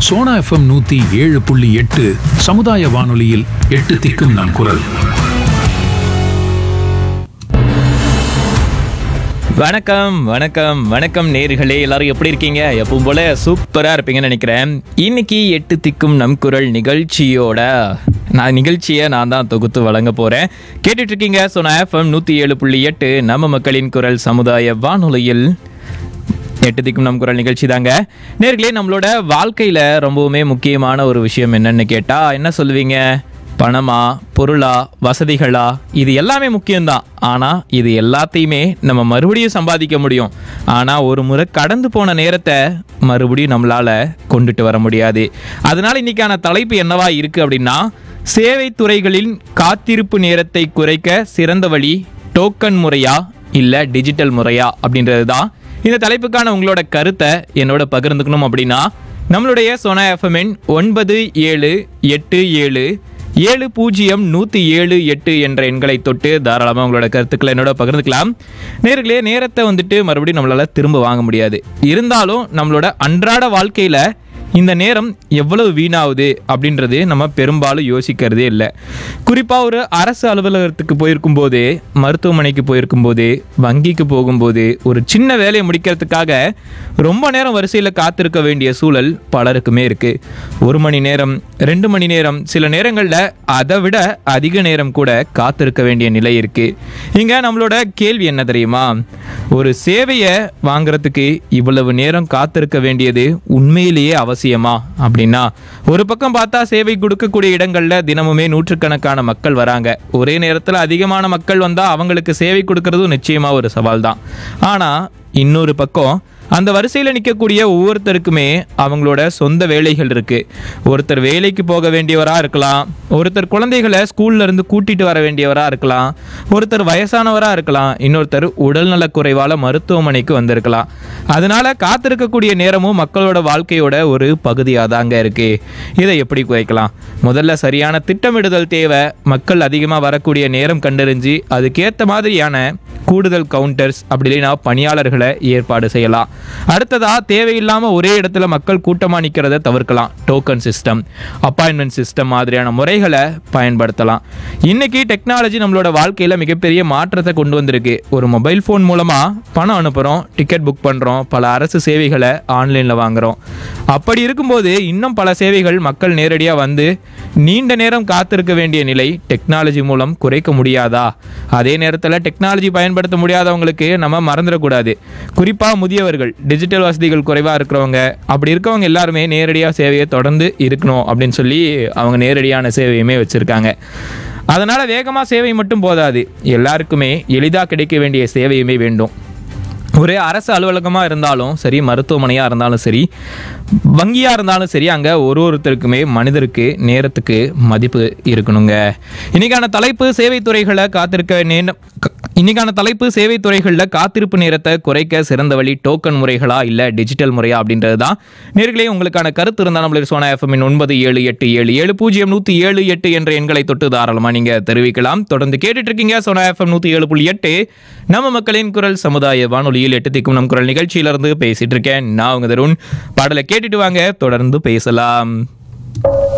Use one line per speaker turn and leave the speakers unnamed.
Sona FM நூத்தி ஏழு புள்ளி எட்டு சமுதாய வானொலியில் எட்டு திக்கும் நம் குரல்
வணக்கம் வணக்கம் வணக்கம் நேர்களே எல்லாரும் எப்படி இருக்கீங்க எப்பவும் போல சூப்பரா இருப்பீங்கன்னு நினைக்கிறேன் இன்னைக்கு எட்டு திக்கும் நம் குரல் நிகழ்ச்சியோட நான் நிகழ்ச்சியை நான் தான் தொகுத்து வழங்க போறேன் கேட்டுட்டு இருக்கீங்க சோனா எஃப்எம் நூத்தி ஏழு புள்ளி எட்டு நம்ம மக்களின் குரல் சமுதாய வானொலியில் எட்டு திக்கும் நம் குரல் நிகழ்ச்சி தாங்க நேர்களே நம்மளோட வாழ்க்கையில ரொம்பவுமே முக்கியமான ஒரு விஷயம் என்னன்னு கேட்டா என்ன சொல்லுவீங்க பணமா பொருளா வசதிகளா இது எல்லாமே முக்கியம்தான் ஆனால் இது எல்லாத்தையுமே நம்ம மறுபடியும் சம்பாதிக்க முடியும் ஆனால் ஒரு முறை கடந்து போன நேரத்தை மறுபடியும் நம்மளால் கொண்டுட்டு வர முடியாது அதனால இன்னைக்கான தலைப்பு என்னவா இருக்கு அப்படின்னா சேவை துறைகளின் காத்திருப்பு நேரத்தை குறைக்க சிறந்த வழி டோக்கன் முறையா இல்லை டிஜிட்டல் முறையா அப்படின்றது தான் இந்த தலைப்புக்கான உங்களோட கருத்தை என்னோட பகிர்ந்துக்கணும் அப்படின்னா நம்மளுடைய சோனா எஃப்எம்என் ஒன்பது ஏழு எட்டு ஏழு ஏழு பூஜ்ஜியம் நூற்றி ஏழு எட்டு என்ற எண்களை தொட்டு தாராளமாக உங்களோட கருத்துக்களை என்னோட பகிர்ந்துக்கலாம் நேர்களே நேரத்தை வந்துட்டு மறுபடியும் நம்மளால் திரும்ப வாங்க முடியாது இருந்தாலும் நம்மளோட அன்றாட வாழ்க்கையில் இந்த நேரம் எவ்வளவு வீணாகுது அப்படின்றது நம்ம பெரும்பாலும் யோசிக்கிறதே இல்லை குறிப்பாக ஒரு அரசு அலுவலகத்துக்கு போயிருக்கும் போது மருத்துவமனைக்கு போயிருக்கும் போது வங்கிக்கு போகும்போது ஒரு சின்ன வேலையை முடிக்கிறதுக்காக ரொம்ப நேரம் வரிசையில் காத்திருக்க வேண்டிய சூழல் பலருக்குமே இருக்கு ஒரு மணி நேரம் ரெண்டு மணி நேரம் சில நேரங்களில் அதை விட அதிக நேரம் கூட காத்திருக்க வேண்டிய நிலை இருக்கு இங்க நம்மளோட கேள்வி என்ன தெரியுமா ஒரு சேவையை வாங்குறதுக்கு இவ்வளவு நேரம் காத்திருக்க வேண்டியது உண்மையிலேயே அவசியமா அப்படின்னா ஒரு பக்கம் பார்த்தா சேவை கொடுக்கக்கூடிய இடங்கள்ல தினமுமே நூற்றுக்கணக்கான மக்கள் வராங்க ஒரே நேரத்தில் அதிகமான மக்கள் வந்தா அவங்களுக்கு சேவை கொடுக்கறதும் நிச்சயமா ஒரு சவால் தான் ஆனா இன்னொரு பக்கம் அந்த வரிசையில் நிற்கக்கூடிய ஒவ்வொருத்தருக்குமே அவங்களோட சொந்த வேலைகள் இருக்கு ஒருத்தர் வேலைக்கு போக வேண்டியவரா இருக்கலாம் ஒருத்தர் குழந்தைகளை ஸ்கூல்ல இருந்து கூட்டிட்டு வர வேண்டியவரா இருக்கலாம் ஒருத்தர் வயசானவரா இருக்கலாம் இன்னொருத்தர் உடல்நலக் குறைவால மருத்துவமனைக்கு வந்திருக்கலாம் அதனால காத்திருக்கக்கூடிய நேரமும் மக்களோட வாழ்க்கையோட ஒரு பகுதியாக தாங்க இருக்கு இதை எப்படி குறைக்கலாம் முதல்ல சரியான திட்டமிடுதல் தேவை மக்கள் அதிகமாக வரக்கூடிய நேரம் கண்டறிஞ்சு அதுக்கேற்ற மாதிரியான கூடுதல் கவுண்டர்ஸ் அப்படி இல்லைன்னா பணியாளர்களை ஏற்பாடு செய்யலாம் அடுத்ததா தேவையில்லாம ஒரே இடத்துல மக்கள் கூட்டமா நிக்கிறத தவிர்க்கலாம் டோக்கன் சிஸ்டம் அப்பாயின்மெண்ட் சிஸ்டம் மாதிரியான முறைகளை பயன்படுத்தலாம் இன்னைக்கு டெக்னாலஜி நம்மளோட வாழ்க்கையில மிகப்பெரிய மாற்றத்தை கொண்டு வந்திருக்கு ஒரு மொபைல் ஃபோன் மூலமா பணம் அனுப்புறோம் டிக்கெட் புக் பண்றோம் பல அரசு சேவைகளை ஆன்லைன்ல வாங்குறோம் அப்படி இருக்கும்போது இன்னும் பல சேவைகள் மக்கள் நேரடியா வந்து நீண்ட நேரம் காத்திருக்க வேண்டிய நிலை டெக்னாலஜி மூலம் குறைக்க முடியாதா அதே நேரத்தில் டெக்னாலஜி பயன்படுத்த முடியாதவங்களுக்கு நம்ம மறந்துடக்கூடாது குறிப்பாக முதியவர்கள் டிஜிட்டல் வசதிகள் குறைவாக இருக்கிறவங்க அப்படி இருக்கவங்க எல்லாருமே நேரடியாக சேவையை தொடர்ந்து இருக்கணும் அப்படின்னு சொல்லி அவங்க நேரடியான சேவையுமே வச்சுருக்காங்க அதனால் வேகமாக சேவை மட்டும் போதாது எல்லாருக்குமே எளிதாக கிடைக்க வேண்டிய சேவையுமே வேண்டும் ஒரு அரசு அலுவலகமாக இருந்தாலும் சரி மருத்துவமனையாக இருந்தாலும் சரி வங்கியாக இருந்தாலும் சரி அங்கே ஒரு ஒருத்தருக்குமே மனிதருக்கு நேரத்துக்கு மதிப்பு இருக்கணுங்க இன்னைக்கான தலைப்பு சேவை துறைகளை காத்திருக்க நேரம் இன்னைக்கான தலைப்பு சேவை துறைகளில் காத்திருப்பு நேரத்தை குறைக்க சிறந்த வழி டோக்கன் முறைகளா இல்லை டிஜிட்டல் முறையா அப்படின்றது தான் நேர்களே உங்களுக்கான கருத்து இருந்தால் நம்மளுடைய சோனா எஃப்எம்மின் ஒன்பது ஏழு எட்டு ஏழு ஏழு பூஜ்ஜியம் நூற்றி ஏழு எட்டு என்ற எண்களை தொட்டு தாராளமாக நீங்கள் தெரிவிக்கலாம் தொடர்ந்து கேட்டுட்டு இருக்கீங்க சோனா எஃப்எம் நூற்றி ஏழு புள்ளி எட்டு நம்ம மக்களின் குரல் சமுதாய வானொலியில் எட்டு திக்கும் நம் குரல் நிகழ்ச்சியிலிருந்து பேசிட்டு இருக்கேன் நான் உங்க தருண் பாடலை கேட்டுட்டு வாங்க தொடர்ந்து பேசலாம்